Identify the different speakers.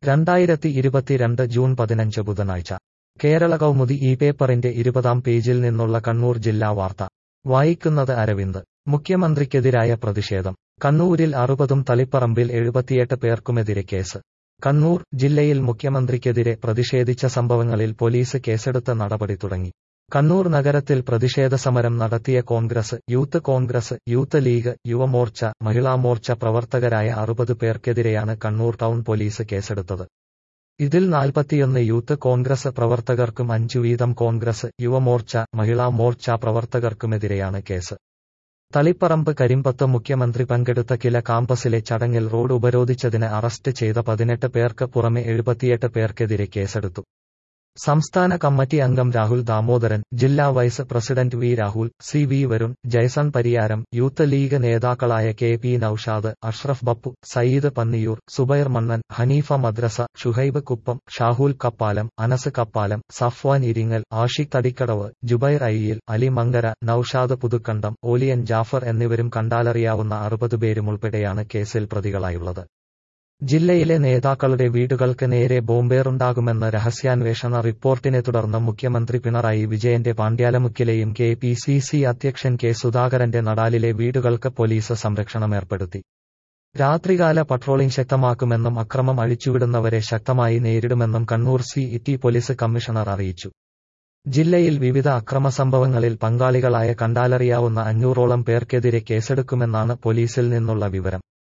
Speaker 1: രണ്ടായിരത്തി ഇരുപത്തിരണ്ട് ജൂൺ പതിനഞ്ച് ബുധനാഴ്ച കേരള കൗമുദി ഈ പേപ്പറിന്റെ ഇരുപതാം പേജിൽ നിന്നുള്ള കണ്ണൂർ ജില്ലാ വാർത്ത വായിക്കുന്നത് അരവിന്ദ് മുഖ്യമന്ത്രിക്കെതിരായ പ്രതിഷേധം കണ്ണൂരിൽ അറുപതും തളിപ്പറമ്പിൽ എഴുപത്തിയെട്ട് പേർക്കുമെതിരെ കേസ് കണ്ണൂർ ജില്ലയിൽ മുഖ്യമന്ത്രിക്കെതിരെ പ്രതിഷേധിച്ച സംഭവങ്ങളിൽ പോലീസ് കേസെടുത്ത നടപടി തുടങ്ങി കണ്ണൂർ നഗരത്തിൽ പ്രതിഷേധ സമരം നടത്തിയ Congress youth Congress youth league Yuva Morcha Mahila Morcha പ്രവർത്തകരായ അറുപത് പേർക്കെതിരെയാണ് കണ്ണൂർ ടൗൺ പോലീസ് കേസെടുത്തത് ഇതിൽ നാൽപ്പത്തിയൊന്ന് യൂത്ത് കോൺഗ്രസ് പ്രവർത്തകർക്കും അഞ്ചു വീതം കോൺഗ്രസ് യുവമോർച്ച മഹിളാ മോർച്ച പ്രവർത്തകർക്കുമെതിരെയാണ് കേസ് തളിപ്പറമ്പ് കരിമ്പത്ത് മുഖ്യമന്ത്രി പങ്കെടുത്ത കില കാമ്പസിലെ ചടങ്ങിൽ റോഡ് ഉപരോധിച്ചതിന് അറസ്റ്റ് ചെയ്ത പതിനെട്ട് പേർക്ക് പുറമെ എഴുപത്തിയെട്ട് പേർക്കെതിരെ കേസെടുത്തു സംസ്ഥാന കമ്മിറ്റി അംഗം രാഹുൽ ദാമോദരൻ ജില്ലാ vice president V Rahul C V Varun Jaison Pariyaram youth league നേതാക്കളായ കെ പി നൌഷാദ് അഷ്റഫ് ബപ്പു സയ്യിദ് പന്നിയൂർ സുബൈർ മണ്ണൻ ഹനീഫ മദ്രസ ഷുഹൈബ് കുപ്പം ഷാഹുൽ കപ്പാലം അനസ് കപ്പാലം സഫ്വാൻ ഇരിങ്ങൽ ആഷിഖ് തടിക്കടവ് ജുബൈർ അയ്യിൽ അലി മങ്കര നൌഷാദ് പുതുക്കണ്ടം ഓലിയൻ ജാഫർ എന്നിവരും കണ്ടാലറിയാവുന്ന അറുപത് പേരും ഉൾപ്പെടെയാണ് കേസിൽ പ്രതികളായുള്ളത് ജില്ലയിലെ നേതാക്കളുടെ വീടുകൾക്ക് നേരെ ബോംബേറുണ്ടാകുമെന്ന രഹസ്യാന്വേഷണ റിപ്പോർട്ടിനെ തുടർന്ന് മുഖ്യമന്ത്രി പിണറായി വിജയന്റെ പാണ്ഡ്യാലമുക്കിലെയും കെ പി സി സി അധ്യക്ഷൻ കെ സുധാകരന്റെ നടാലിലെ വീടുകൾക്ക് പോലീസ് സംരക്ഷണമേർപ്പെടുത്തി രാത്രികാല പട്രോളിംഗ് ശക്തമാക്കുമെന്നും അക്രമം അഴിച്ചുവിടുന്നവരെ ശക്തമായി നേരിടുമെന്നും Kannur city police commissioner അറിയിച്ചു ജില്ലയിൽ വിവിധ അക്രമ സംഭവങ്ങളിൽ പങ്കാളികളായ കണ്ടാലറിയാവുന്ന അഞ്ഞൂറോളം പേർക്കെതിരെ കേസെടുക്കുമെന്നാണ് പോലീസിൽ നിന്നുള്ള വിവരം